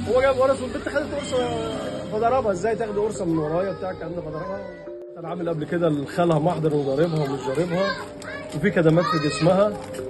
هو جايب قرص والبنت خدت قرصه فضربها ازاي تاخد قرصه من ورايا بتاع الكلام ده فضربها كان عامل قبل كده لخالها محضر وضاربها ومش ضاربها وفي كدمات في جسمها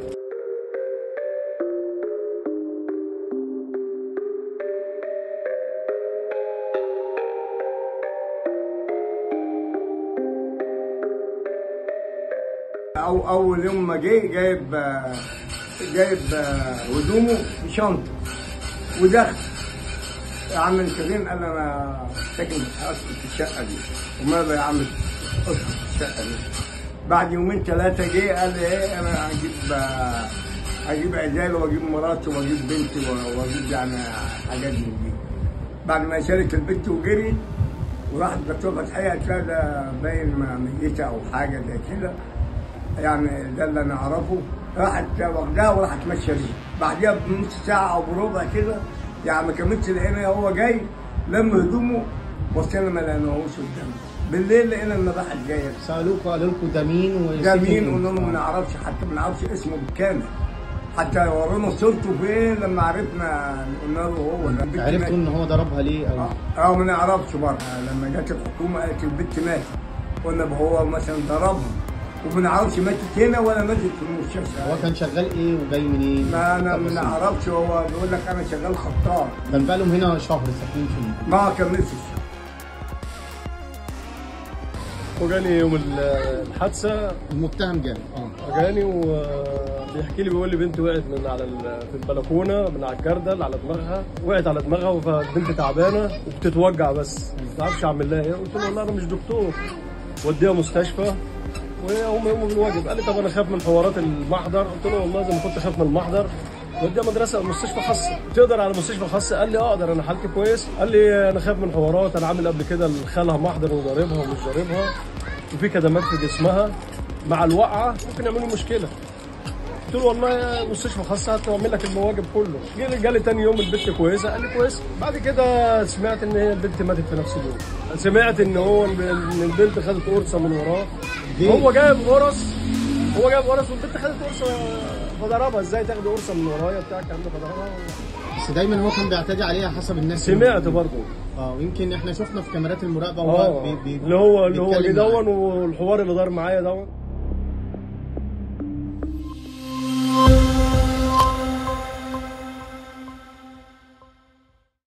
أو أول يوم ما جه جايب آه، جايب آه، هدومه في شنطة ودخل يا عم الكريم قال أنا ساكن أسكت في الشقة دي وماذا يا عم أسكت في الشقة دي بعد يومين ثلاثة جه قال لي إيه أنا هجيب آه، هجيب عيال وأجيب مراتي وأجيب بنتي و- وأجيب يعني حاجات من دي بعد ما شالت البنت وجري وراحت الدكتور فتحية قالت لها ده باين ما ميتة أو حاجة زي كده يعني ده اللي انا اعرفه راحت واخداها وراحت ماشيه بيه بعديها بنص ساعه او بربع كده يعني ما كملتش لقينا هو جاي لم هدومه بصينا ما لقيناهوش قدامنا بالليل لقينا المباحث جايه سالوكوا قالوا لكم ده مين ده وسكن مين إمتى؟ قلنا لهم ما نعرفش حتى ما نعرفش اسمه بالكامل حتى ورونا صورته فين لما عرفنا قلنا له هو ده البنت عرفتوا ماتت. ان هو ضربها ليه او اه اه ما نعرفش برضه لما جت الحكومه قالت البنت ماتت قلنا بقى هو مثلا ضربها وما نعرفش ماتت هنا ولا ماتت في المستشفى هو كان شغال ايه وجاي منين؟ ما انا ما تفاصيل. نعرفش هو بيقول لك انا شغال خطار كان بقالهم هنا شهر ساكنين فيه ما كملتش وجاني يوم ال- الحادثه المتهم جاي اه جاني وبيحكي لي بيقول لي بنتي وقعت من على ال- في البلكونه من على الجردل على دماغها وقعت على دماغها فالبنت تعبانه وبتتوجع بس ما تعرفش اعمل لها ايه قلت له والله انا مش دكتور وديها مستشفى وهم يقوموا بالواجب قال لي طب انا خايف من حوارات المحضر قلت له والله زي ما كنت خايف من المحضر وديها مدرسه مستشفى خاصه تقدر على مستشفى خاصه قال لي اقدر انا حالتي كويس قال لي انا خايف من حوارات انا عامل قبل كده لخالها محضر وضاربها ومش ضاربها وفي كدمات في جسمها مع الوقعه ممكن يعملوا مشكله قلت له والله يا مستشفى خاصه هتعمل لك الواجب كله جه جالي تاني يوم البنت كويسه قال لي كويسه بعد كده سمعت ان هي البنت ماتت في نفس اليوم سمعت ان هو ان البنت خدت قرصه من وراه ليه؟ هو جايب قرص هو جايب قرص والبنت خدت قرصه فضربها ازاي تاخد قرصه من ورايا بتاع الكلام ده فضربها بس دايما هو كان بيعتدي عليها حسب الناس سمعت برضه اه ويمكن احنا شفنا في كاميرات المراقبه هو اه بي بي اللي هو اللي هو جه بيتكلم معاه. دون والحوار اللي دار معايا دون